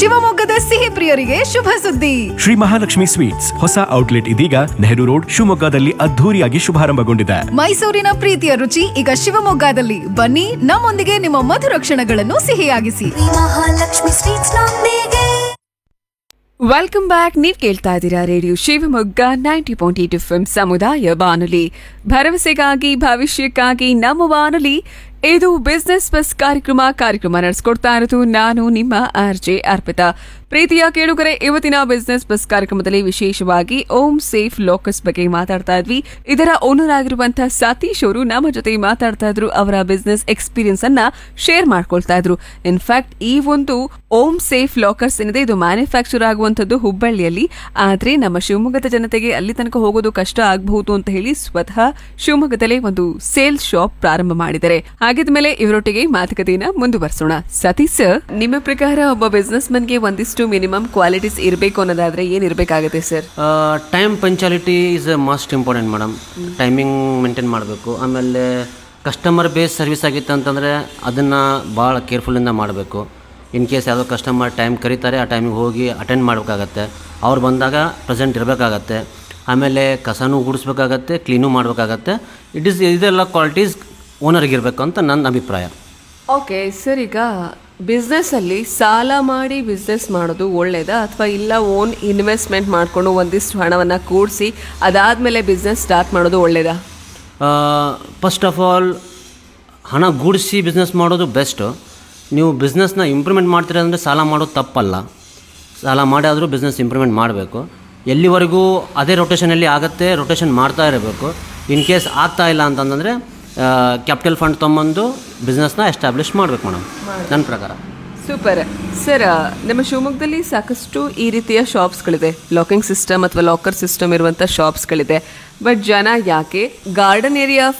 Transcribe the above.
ಶಿವಮೊಗ್ಗದ ಸಿಹಿ ಪ್ರಿಯರಿಗೆ ಶುಭ ಸುದ್ದಿ ಶ್ರೀ ಮಹಾಲಕ್ಷ್ಮಿ ಸ್ವೀಟ್ಸ್ ಹೊಸ ಔಟ್ಲೆಟ್ ಇದೀಗ ನೆಹರು ರೋಡ್ ಶಿವಮೊಗ್ಗದಲ್ಲಿ ಅದ್ಧೂರಿಯಾಗಿ ಶುಭಾರಂಭಗೊಂಡಿದೆ ಮೈಸೂರಿನ ಪ್ರೀತಿಯ ರುಚಿ ಈಗ ಶಿವಮೊಗ್ಗದಲ್ಲಿ ಬನ್ನಿ ನಮ್ಮೊಂದಿಗೆ ನಿಮ್ಮ ಮಧುರ ಕ್ಷಣಗಳನ್ನು ಸಿಹಿಯಾಗಿಸಿ ಶ್ರೀ ಮಹಾಲಕ್ಷ್ಮಿ ಸ್ವೀಟ್ಸ್ ನೊಂದಿಗೆ ವೆಲ್ಕಮ್ ಬ್ಯಾಕ್ ನೀವು ಕೇಳ್ತಾ ಇದ್ದೀರಾ radio Shivamogga ninety point eight F M ಸಮುದಾಯ ಬಾನುಲಿ ಭರವಸೆಗಾಗಿ ಭವಿಷ್ಯಕ್ಕಾಗಿ ನಮ್ಮ ಬಾನುಲಿ ಇದು ಬಿಸ್ನೆಸ್ ಬಸ್ ಕಾರ್ಯಕ್ರಮ ಕಾರ್ಯಕ್ರಮ ನಡೆಸ್ಕೊಡ್ತಾ ಇರೋದು ನಾನು ನಿಮ್ಮ ಆರ್ ಜೆ ಅರ್ಪಿತಾ ಪ್ರೀತಿಯ ಕೇಳುಗರೆ ಇವತ್ತಿನ ಬಿಸ್ನೆಸ್ ಬಸ್ ಕಾರ್ಯಕ್ರಮದಲ್ಲಿ ವಿಶೇಷವಾಗಿ ಓಂ ಸೇಫ್ ಲೋಕಸ್ ಬಗ್ಗೆ ಮಾತಾಡ್ತಾ ಇದ್ವಿ ಇದರ ಓನರ್ ಆಗಿರುವಂತಹ ಸತೀಶ್ ಅವರು ನಮ್ಮ ಜೊತೆ ಮಾತಾಡ್ತಾ ಇದ್ರು ಅವರ ಬಿಸ್ನೆಸ್ ಎಕ್ಸ್ಪೀರಿಯನ್ಸ್ ಅನ್ನ ಶೇರ್ ಮಾಡ್ಕೊಳ್ತಾ ಇದ್ರು ಇನ್ಫ್ಯಾಕ್ಟ್ ಈ ಒಂದು ಓಂ ಸೇಫ್ ಲಾಕರ್ಸ್ ಏನಿದೆ ಇದು ಮ್ಯಾನುಫ್ಯಾಕ್ಚರ್ ಆಗುವಂತದ್ದು ಹುಬ್ಬಳ್ಳಿಯಲ್ಲಿ ಆದ್ರೆ ನಮ್ಮ ಶಿವಮೊಗ್ಗದ ಜನತೆಗೆ ಅಲ್ಲಿ ತನಕ ಹೋಗೋದು ಕಷ್ಟ ಆಗಬಹುದು ಅಂತ ಹೇಳಿ ಸ್ವತಃ ಶಿವಮೊಗ್ಗದಲ್ಲೇ ಒಂದು ಸೇಲ್ಸ್ ಶಾಪ್ ಪ್ರಾರಂಭ ಮಾಡಿದ್ದಾರೆ ಹಾಗಿದ್ಮೇಲೆ ಇವರೊಟ್ಟಿಗೆ ಮಾತುಕತೆಯನ್ನ ಮುಂದುವರಿಸೋಣ ಸತೀಶ್ ಸರ್ ನಿಮ್ಮ ಪ್ರಕಾರ ಒಬ್ಬ ಬಿಸ್ನೆಸ್ ಮನ್ಗೆ ಒಂದಿಷ್ಟು ಮಿನಿಮಮ್ ಕ್ವಾಲಿಟೀಸ್ ಇರಬೇಕು ಅನ್ನೋದಾದ್ರೆ ಏನ್ ಇರಬೇಕಾಗುತ್ತೆ sir time punctuality is must important madam timing maintain ಮಾಡಬೇಕು ಆಮೇಲೆ ಕಸ್ಟಮರ್ ಬೇಸ್ ಸರ್ವಿಸ್ ಆಗಿತ್ತು ಅಂತಂದರೆ ಅದನ್ನು ಭಾಳ ಕೇರ್ಫುಲ್ಲಿಂದ ಮಾಡಬೇಕು ಇನ್ ಕೇಸ್ ಯಾವುದೋ ಕಸ್ಟಮರ್ ಟೈಮ್ ಕರೀತಾರೆ ಆ ಟೈಮಿಗೆ ಹೋಗಿ ಅಟೆಂಡ್ ಮಾಡಬೇಕಾಗತ್ತೆ ಅವ್ರು ಬಂದಾಗ ಪ್ರೆಸೆಂಟ್ ಇರಬೇಕಾಗತ್ತೆ ಆಮೇಲೆ ಕಸನೂ ಗುಡಿಸ್ಬೇಕಾಗತ್ತೆ ಕ್ಲೀನು ಮಾಡಬೇಕಾಗತ್ತೆ ಇಟ್ ಈಸ್ ಇದೆಲ್ಲ ಕ್ವಾಲಿಟೀಸ್ ಓನರ್ಗೆ ಇರಬೇಕು ಅಂತ ನನ್ನ ಅಭಿಪ್ರಾಯ ಓಕೆ ಸರ್ ಈಗ ಬಿಸ್ನೆಸ್ ಅಲ್ಲಿ ಸಾಲ ಮಾಡಿ ಬಿಸ್ನೆಸ್ ಮಾಡೋದು ಒಳ್ಳೇದಾ ಅಥವಾ ಇಲ್ಲ ಓನ್ ಇನ್ವೆಸ್ಟ್ಮೆಂಟ್ ಮಾಡಿಕೊಂಡು ಒಂದಿಷ್ಟು ಹಣವನ್ನು ಕೂಡಿಸಿ ಅದಾದ್ಮೇಲೆ ಬಿಸ್ನೆಸ್ ಸ್ಟಾರ್ಟ್ ಮಾಡೋದು ಒಳ್ಳೇದಾ ಫಸ್ಟ್ ಆಫ್ ಆಲ್ ಹಣ ಗೂಡಿಸಿ ಬಿಸ್ನೆಸ್ ಮಾಡೋದು ಬೆಸ್ಟು ನೀವು ಬಿಸ್ನೆಸ್ನ ಇಂಪ್ರೂವ್ಮೆಂಟ್ ಮಾಡ್ತೀರ ಅಂದರೆ ಸಾಲ ಮಾಡೋದು ತಪ್ಪಲ್ಲ ಸಾಲ ಮಾಡಿ ಆದರೂ ಬಿಸ್ನೆಸ್ ಇಂಪ್ರೂವ್ಮೆಂಟ್ ಮಾಡಬೇಕು ಎಲ್ಲಿವರೆಗೂ ಅದೇ ರೊಟೇಷನಲ್ಲಿ ಆಗುತ್ತೆ ರೊಟೇಷನ್ ಮಾಡ್ತಾ ಇರಬೇಕು ಇನ್ ಕೇಸ್ ಆಗ್ತಾ ಇಲ್ಲ ಅಂತಂದರೆ ಕ್ಯಾಪಿಟಲ್ ಫಂಡ್ ತೊಗೊಂಬಂದು ಬಿಸ್ನೆಸ್ನ ಎಸ್ಟಾಬ್ಲಿಷ್ ಮಾಡಬೇಕು ಮೇಡಮ್ ನನ್ನ ಪ್ರಕಾರ ಸೂಪರ್ ಸರ್ ನಮ್ಮ ಶಿವಮೊಗ್ಗದಲ್ಲಿ ಸಾಕಷ್ಟು ಈ ರೀತಿಯ ಶಾಪ್ಸ್ಗಳಿದೆ ಲಾಕಿಂಗ್ ಸಿಸ್ಟಮ್ ಅಥವಾ ಲಾಕರ್ ಸಿಸ್ಟಮ್ ಇರುವಂಥ ಶಾಪ್ಸ್ಗಳಿದೆ ಬಟ್ ಜನ ಯಾಕೆ ಗಾರ್ಡನ್ ಏರಿಯಾ